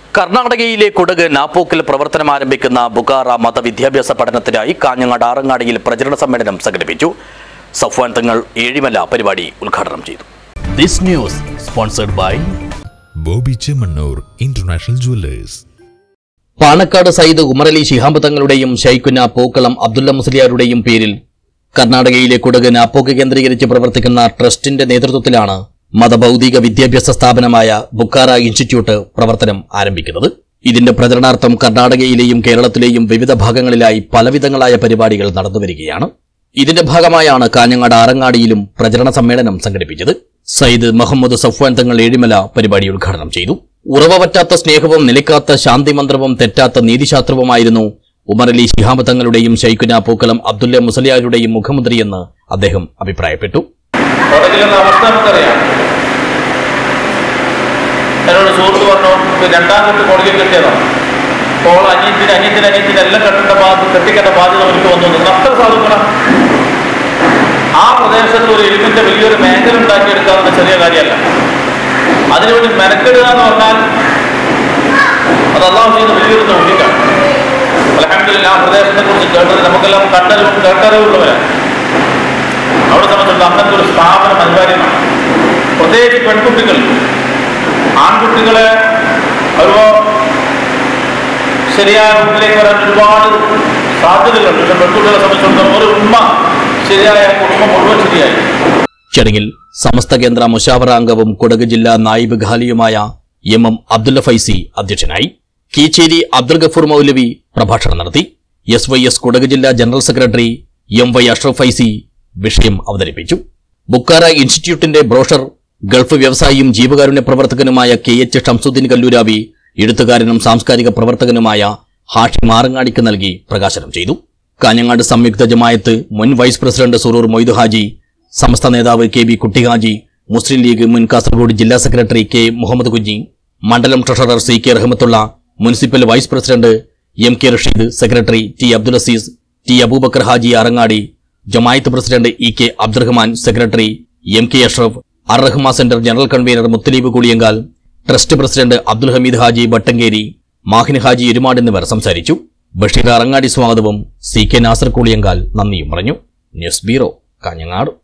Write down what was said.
കർണാടകയിലെ കുടക് നാപ്പോക്കിൽ പ്രവർത്തനം ആരംഭിക്കുന്ന ബുക്കാറ മതവിദ്യാഭ്യാസ പഠനത്തിനായി കാഞ്ഞങ്ങാട് ആറങ്ങാടിയിൽ പ്രചരണ സമ്മേളനം സംഘടിപ്പിച്ചു സഫ്വാൻ തങ്ങൾ ഏഴിമല പരിപാടി ഉദ്ഘാടനം ചെയ്തു this news sponsored by Boby Chemmanur international jewellers Panakkad Sayyid Umarali Shihab തങ്ങളുടെയും ഷൈഖുന പൂക്കളം അബ്ദുല്ല മുസ്ലിയാരുടെയും പേരിൽ കർണാടകയിലെ കുടക് നാപ്പോക്ക് കേന്ദ്രീകരിച്ച് പ്രവർത്തിക്കുന്ന ട്രസ്റ്റിന്റെ നേതൃത്വത്തിലാണ് മതഭൗതിക വിദ്യാഭ്യാസ സ്ഥാപനമായ ബുക്കാറ ഇൻസ്റ്റിറ്റ്യൂട്ട് പ്രവർത്തനം ആരംഭിക്കുന്നത് ഇതിന്റെ പ്രചരണാർത്ഥം കർണാടകയിലെയും കേരളത്തിലെയും വിവിധ ഭാഗങ്ങളിലായി പലവിധങ്ങളായ പരിപാടികൾ നടന്നുവരികയാണ് ഇതിന്റെ ഭാഗമായാണ് കാഞ്ഞങ്ങാട് ആറങ്ങാടിയിലും പ്രചരണ സമ്മേളനം സംഘടിപ്പിച്ചത് സയ്യിദ് മുഹമ്മദ് സഫ്വാൻ തങ്ങൾ ഏഴിമല പരിപാടി ഉദ്ഘാടനം ചെയ്തു ഉറവ പറ്റാത്ത സ്നേഹവും നിലയ്ക്കാത്ത ശാന്തിമന്ത്രവും തെറ്റാത്ത നീതിശാസ്ത്രവുമായിരുന്നു ഉമറലി ശിഹാബ് തങ്ങളുടെയും ഷൈഖുന പൂക്കളം അബ്ദുല്ല മുസലിയാരുടെയും മുഖമുദ്രയെന്ന് അദ്ദേഹം അഭിപ്രായപ്പെട്ടു കൊടകിലുള്ള അവസ്ഥ നമുക്കറിയാം എന്നോട് സുഹൃത്ത് പറഞ്ഞു "ഇപ്പൊ രണ്ടാം കെട്ട് കൊടകിൽ കെട്ടിയതാണ് അപ്പോൾ അനിയത്തിന് അനിയത്തിന് അനിയത്തിന് എല്ലാം കെട്ടേണ്ട ബാധ്യത കെട്ടിക്കേണ്ട ബാധ്യത അവർക്ക് വന്നു നിങ്ങൾ അത്ര സാധുക്കണം ആ പ്രദേശത്ത് ഒരു എലിമിന്റെ വലിയൊരു മേഖല ഉണ്ടാക്കിയെടുക്കാവുന്ന ചെറിയ കാര്യമല്ല അതിനുവേണ്ടി മെനക്കെടുക എന്ന് പറഞ്ഞാൽ അത് അള്ളാഹു ചെയ്യുന്ന വലിയൊരു തൗഫീഖാണ് അലഹമില്ല ആ പ്രദേശത്തെ കുറിച്ച് കേട്ടത് നമുക്കെല്ലാം കണ്ടറിവും കേട്ടറിവുള്ളവരാണ് അവിടെ സംബന്ധിച്ചിടത്തോളം അങ്ങനത്തെ ഒരു സ്ഥാപനം അനിവാര്യമാണ് പ്രത്യേകിച്ച് പെൺകുട്ടികൾ ആൺകുട്ടികളെ ഒരു ശരിയായ റൂട്ടിലേക്ക് വരാൻ ഒരുപാട് സാധ്യതകളുണ്ട് പക്ഷെ പെൺകുട്ടികളെ സംബന്ധിച്ചിടത്തോളം ഒരു ഉമ്മ ശരിയായ കുടുംബം മുഴുവൻ ശരിയായി ചടങ്ങിൽ സമസ്ത കേന്ദ്ര മുഷാവറ അംഗവും കൊടക് ജില്ലാ നായിബ് ഖാലിയുമായ എം എം അബ്ദുല്ല ഫൈസി അധ്യക്ഷനായി കീച്ചേരി അബ്ദുൽ ഗഫൂർ മൗലവി പ്രഭാഷണം നടത്തി എസ് വൈ എസ് കൊടക് ജില്ലാ general secretary M Y Ashraf Faizy വിഷയം അവതരിപ്പിച്ചു ബുക്കാറ ഇൻസ്റ്റിറ്റ്യൂട്ടിന്റെ ബ്രോഷർ ഗൾഫ് വ്യവസായിയും ജീവകാരുണ്യ പ്രവർത്തകനുമായ കെ എച്ച് ഷംസുദ്ദീൻ കല്ലൂരാവി എഴുത്തുകാരനും സാംസ്കാരിക പ്രവർത്തകനുമായ ഹാഷി മാറങ്ങാടിക്ക് നൽകി പ്രകാശനം ചെയ്തു കാഞ്ഞങ്ങാട് സംയുക്ത ജമായത്ത് മുൻ വൈസ് പ്രസിഡന്റ് സുറൂർ മൊയ്തു ഹാജി സമസ്ത നേതാവ് കെ ബി കുട്ടിഹാജി മുസ്ലിം ലീഗ് മുൻ കാസർഗോഡ് ജില്ലാ സെക്രട്ടറി കെ മുഹമ്മദ് കുഞ്ഞി മണ്ഡലം treasurer C K Rahmathulla municipal vice president M K Rasheed secretary T Abdul Azeez T Aboobacker Haji Arangadi Jamaat president E K Abdurahman secretary M K Ashraf Ar Rahman centre general convener Muthaleeb Kuliyankal trust president Abdul Hameed Haji Vattankeri Mahin Haji Erumad എന്നിവർ സംസാരിച്ചു ബഷീർ അറങ്ങാടി സ്വാഗതവും സി കെ നാസർ കുളിയങ്കാൽ നന്ദിയും പറഞ്ഞു ന്യൂസ് ബ്യൂറോ കാഞ്ഞങ്ങാട്